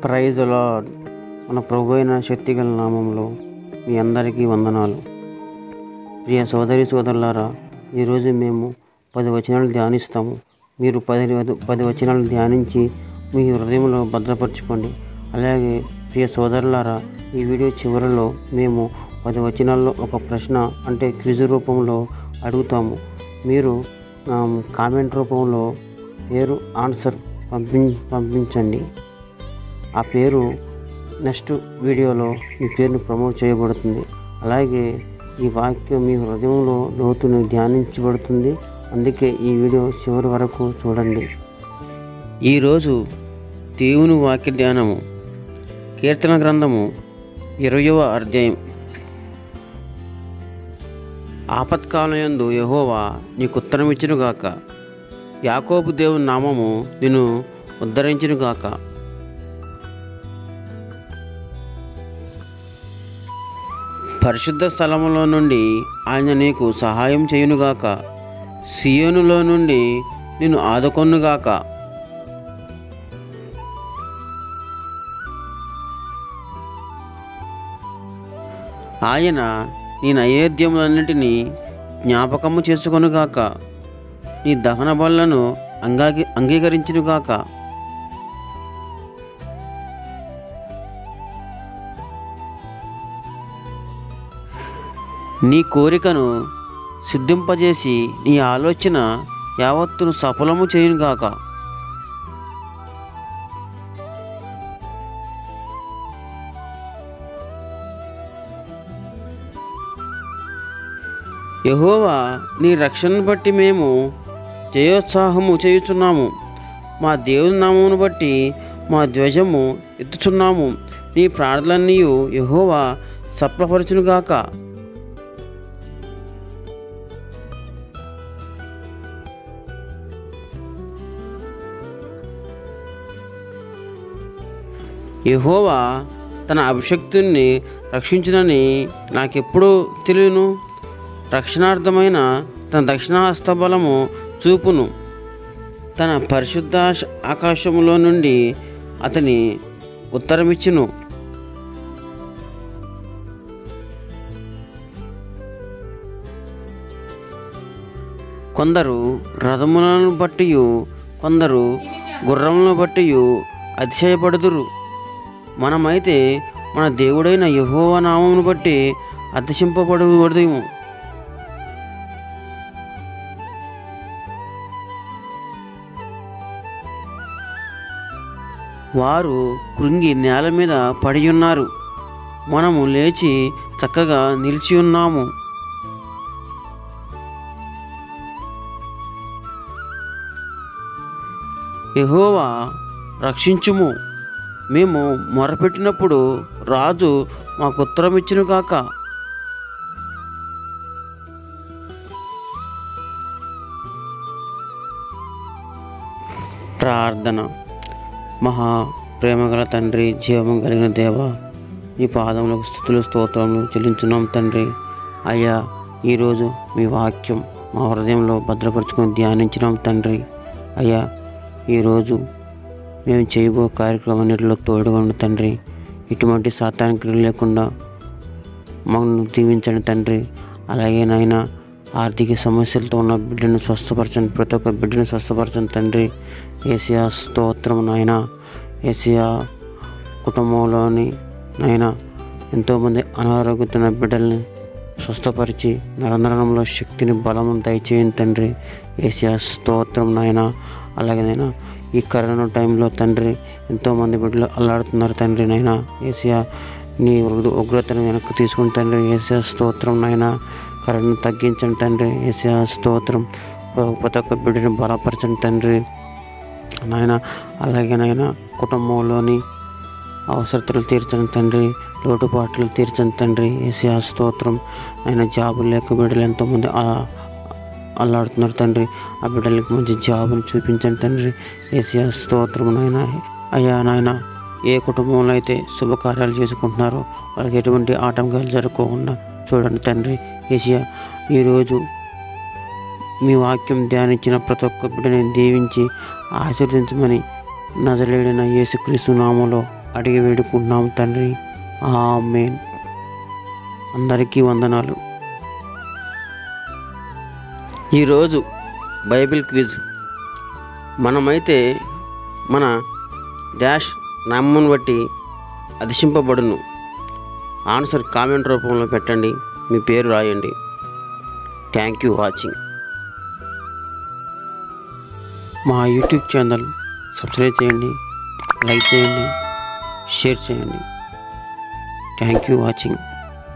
praise lord మన ప్రభు అయిన శక్తిగల నామంలో మీ అందరికీ వందనాలు ప్రియ సోదరి సోదరులారా ఈరోజు మేము పది వచనాలు ధ్యానిస్తాము మీరు పది పది వచనాలు ధ్యానించి మీ హృదయంలో భద్రపరచుకోండి అలాగే ప్రియ సోదరులారా ఈ వీడియో చివరిలో మేము పది వచనాల్లో ఒక ప్రశ్న అంటే క్విజ్ రూపంలో అడుగుతాము మీరు ఆమ్, కామెంట్ రూపంలో పేరు ఆన్సర్ పంపి పంపించండి ఆ పేరు నెక్స్ట్ వీడియోలో మీ పేరును ప్రమోట్ చేయబడుతుంది అలాగే ఈ వాక్యం మీ హృదయంలో లోతును ధ్యానించబడుతుంది అందుకే ఈ వీడియో చివరి వరకు చూడండి ఈరోజు దేవుని వాక్య ధ్యానము కీర్తన గ్రంథము ఇరవయవ అధ్యాయం ఆపత్కాలయందు యహోవా నీకు ఉత్తరం ఇచ్చునుగాక యాకోబు దేవుని నామము నిన్ను ఉద్ధరించునుగాక పరిశుద్ధ స్థలములో నుండి ఆయన నీకు సహాయం చేయునుగాక సియోనులో నుండి నిన్ను ఆదుకొనుగాక ఆయన నీ నైవేద్యములన్నిటినీ జ్ఞాపకము చేసుకొనుగాక నీ దహన బలను అంగాగి అంగీకరించునుగాక నీ కోరికను సిద్ధింపజేసి నీ ఆలోచన యావత్తును సఫలము చేయునుగాక యహోవా నీ రక్షణను బట్టి మేము జయోత్సాహము చేయుచున్నాము మా దేవుని నామమును బట్టి మా ధ్వజము ఎత్తుచున్నాము నీ ప్రార్థనలన్నీ యహోవా సఫలపరచునుగాక యహోవా తన అభిషక్తుని రక్షించునని నాకెప్పుడు తెలియను రక్షణార్థమైన తన దక్షిణహస్త బలము చూపును తన పరిశుద్ధ ఆకాశములో నుండి అతని ఉత్తరమిచ్చును కొందరు రథములను బట్టి కొందరు గుర్రములను బట్టి అతిశయపడుదురు మనమైతే మన దేవుడైన యహోవ నామమును బట్టి అతిశింపబడబడదేమో వారు కృంగి నేల మీద పడి ఉన్నారు మనము లేచి చక్కగా నిలిచి ఉన్నాము యెహోవా రక్షించుము మేము మొరపెట్టినప్పుడు రాజు మాకు ఉత్తరం ఇచ్చును కాక ప్రార్థన మహా ప్రేమగల తండ్రి జీవం కలిగిన దేవ ఈ పాదములకు స్థుతులు స్తోత్రములు చెల్లించున్నాం తండ్రి అయ్యా ఈరోజు మీ వాక్యం మా హృదయంలో భద్రపరుచుకొని ధ్యానించినాం తండ్రి అయ్యా ఈరోజు మేము చేయబో కార్యక్రమాన్నిటిలో తోడుగా ఉన్న తండ్రి ఇటువంటి సాతానికి లేకుండా మమ్మల్ని దీవించండి తండ్రి అలాగే నాయన ఆర్థిక సమస్యలతో ఉన్న బిడ్డను స్వస్థపరచండి ప్రతి ఒక్క బిడ్డను స్వస్థపరచండి తండ్రి ఏసియా స్తోత్రం నాయన ఏసియా కుటుంబంలోని నాయన ఎంతోమంది అనారోగ్యతున్న బిడ్డల్ని స్వస్థపరిచి నరంధ్రంలో శక్తిని బలము దయచేయండి తండ్రి ఏసియా స్తోత్రం నాయన అలాగే నాయన ఈ కరోనా టైంలో తండ్రి ఎంతోమంది బిడ్డలు అల్లాడుతున్నారు తండ్రి నాయన ఏసియా నీ ఉగ్ర- ఉగ్రతను వెనక్కి తీసుకుని తండ్రి ఏసియా స్తోత్రం నాయన కరోనా తగ్గించండి తండ్రి ఏసియా స్తోత్రం ప్రతి ఒక్క బిడ్డను బలపరచండి తండ్రి నాయన అలాగే నాయన కుటుంబంలోని అవసరతలు తీర్చండి తండ్రి లోటుపాట్లు తీర్చండి తండ్రి ఏసియా స్తోత్రం ఆయన జాబులు లేక బిడ్డలు ఎంతోమంది ఆ- అల్లాడుతున్నారు తండ్రి ఆ బిడ్డలకి మంచి జాబును చూపించండి తండ్రి ఏసియా స్తోత్రం నాయన అయ్యా నాయన ఏ కుటుంబంలో అయితే శుభకార్యాలు చేసుకుంటున్నారో వాళ్ళకి ఎటువంటి ఆటంకాలు జరగకుండా చూడండి తండ్రి ఏసియా ఈరోజు మీ వాక్యం ధ్యానించిన ప్రతి ఒక్క బిడ్డని దీవించి ఆశీర్వదించమని నజలేడిన యేసుక్రీస్తు నామంలో అడిగి వేడుకుంటున్నాం తండ్రి ఆమెన్ అందరికీ వందనాలు ఈరోజు బైబిల్ క్విజ్ మనమైతే మన డాష్ నామమును బట్టి అధిశింపబడును ఆన్సర్ కామెంట్ రూపంలో పెట్టండి మీ పేరు రాయండి థ్యాంక్ యూ వాచింగ్ మా యూట్యూబ్ ఛానల్ సబ్స్క్రైబ్ చేయండి లైక్ చేయండి షేర్ చేయండి థ్యాంక్ యూ వాచింగ్